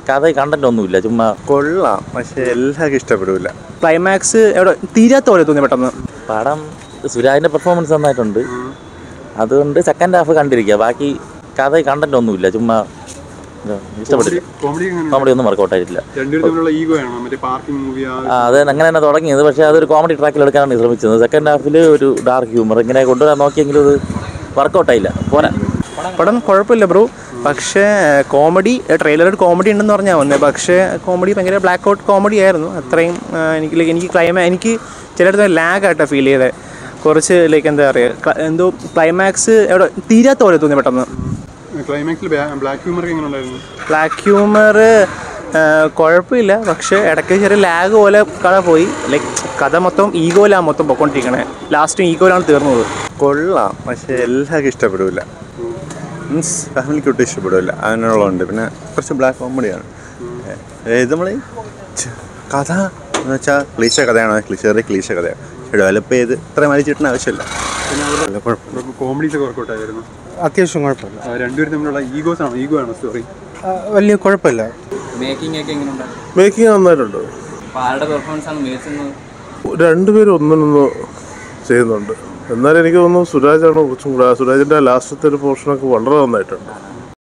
കഥ കണ്ടന്റ് ഒന്നുമില്ല ചുമ്മാ കൊള്ളാം പക്ഷെ എല്ലാവർക്കും ഇഷ്ടപ്പെടില്ല ക്ലൈമാക്സ് എവിടെ തീരാത്ത പോലെ തോന്നി പെട്ടെന്ന് പടം സുരാജിന്റെ പെർഫോമൻസ് നന്നായിട്ടുണ്ട് അതുകൊണ്ട് സെക്കൻഡ് ഹാഫ് കണ്ടിരിക്കുക ബാക്കി കഥ കണ്ടന്റ് ഒന്നുമില്ല ചുമ്മാ ഇത് ഇഷ്ടപ്പെട്ടില്ല കോമഡി എങ്ങനെ കോമഡി ഒന്നും വർക്കൗട്ട് ആയിട്ടില്ല രണ്ടുപേരും തമ്മിലുള്ള ഈഗോ ആണോ മറ്റേ പാർക്കിംഗ് മൂവി ആ അത് അങ്ങനെ തന്നെ തുടങ്ങിയത് പക്ഷേ അതൊരു കോമഡി ട്രാക്കിൽ എടുക്കാനാണ് ശ്രമിച്ചത് സെക്കൻഡ് ഹാഫിൽ ഒരു ഡാർക്ക് ഹ്യൂമർ ഇങ്ങനെ കൊണ്ടുവരാൻ നോക്കിയെങ്കിലും അത് വർക്കൗട്ട് ആയില്ല പോരാ പടം കുഴപ്പമില്ല ബ്രോ പക്ഷേ കോമഡി ട്രെയിലറിൽ കോമഡി ഉണ്ടെന്ന് പറഞ്ഞാൽ വന്നത് പക്ഷേ കോമഡി ഭയങ്കര ബ്ലാക്ക് ഔട്ട് കോമഡി ആയിരുന്നു അത്രയും ആ, എനിക്ക് like എനിക്ക് ക്ലൈമാ എനിക്ക് ചിലയിടത്ത് ലാഗ് ആയിട്ടാണ് ഫീൽ ചെയ്തത് കുറച്ച് ലൈക്ക് എന്താ പറയുക എന്തോ ക്ലൈമാക്സ് എവിടെ തീരാത്ത പോലെ തോന്നി പെട്ടെന്ന് ക്ലൈമാക്സിൽ ബ്ലാക്ക് ഹ്യൂമർ എങ്ങനെ ഉണ്ടായിരുന്നു ബ്ലാക്ക് ഹ്യൂമർ കുഴപ്പമില്ല പക്ഷേ ഇടയ്ക്ക് ചെറിയ ലാഗ് പോലെ കഥ പോയി ലൈക്ക് കഥ മൊത്തം ഈഗോയിലാണ് മൊത്തം പൊയ്ക്കൊണ്ടിരിക്കണേ ലാസ്റ്റ് ഈഗോയിലാണ് തീർന്നത് കൊള്ളാം പക്ഷെ എല്ലാവർക്കും ഇഷ്ടപ്പെടില്ല മീൻസ് ഫാമിലിക്ക് ഒട്ടും ഇഷ്ടപ്പെടില്ല അങ്ങനെയുള്ളതുണ്ട് പിന്നെ കുറച്ച് ബ്ലാക്ക് കോമഡിയാണ് ഇത് നമ്മൾ കഥ എന്ന് വെച്ചാൽ ക്ലീശ കഥയാണ് ചെറിയ ക്ലീശ കഥയാണ് ഡെവലപ്പ് ചെയ്ത് ഇത്ര വലിച്ചിട്ടുന്ന ആവശ്യമില്ല നല്ല കുഴപ്പം കോമഡീസ് ഒക്കെ വർക്കൗട്ട് ആയിരുന്നു അത്യാവശ്യം കുഴപ്പമില്ല ആ, രണ്ടുപേരും തമ്മിലുള്ള ഈഗോസ് ആണോ ഈഗോ ആണോ സ്റ്റോറി ആ, വലിയ കുഴപ്പമില്ല മേക്കിംഗ് ഒക്കെ എങ്ങനെയുണ്ട് മേക്കിംഗ് നന്നായിട്ടുണ്ട് അപ്പോൾ ആരുടെ പെർഫോമൻസ് ആണ് മികച്ചെന്ന് രണ്ടുപേരും ഒന്നിനൊന്ന് ചെയ്യുന്നുണ്ട് എന്നാലും എനിക്ക് തോന്നുന്നു സുരാജാണ് കുറച്ചും കൂടെ സുരാജിൻ്റെ ലാസ്റ്റത്തെ ഒരു പോർഷനൊക്കെ വളരെ നന്നായിട്ടുണ്ട്